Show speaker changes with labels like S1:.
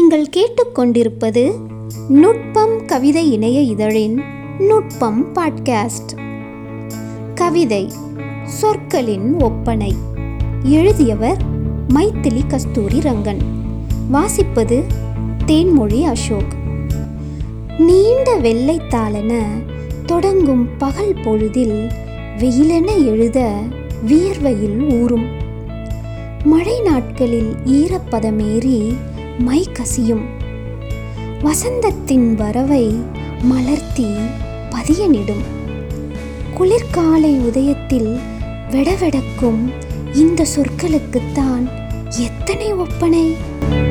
S1: நீங்கள் கேட்டுக்கொண்டிருப்பது நுட்பம் கவிதை இணைய இதழின் நுட்பம் பாட்காஸ்ட் கவிதை சொற்களின் ஒப்பனை எழுதியவர் மைத்திலி கஸ்தூரி ரங்கன் வாசிப்பது தேன்மொழி அசோக் நீண்ட வெள்ளைத்தாளென தொடங்கும் பகல் பொழுதில் வெயிலென எழுத வியர்வையில் ஊறும் மழை நாட்களில் ஈரப்பதமேறி மை கசியும் வசந்தத்தின் வரவை மலர்த்தி பதியனிடும் குளிர்காலை உதயத்தில் வெடவெடக்கும் இந்த சொற்களுக்குத்தான் எத்தனை ஒப்பனை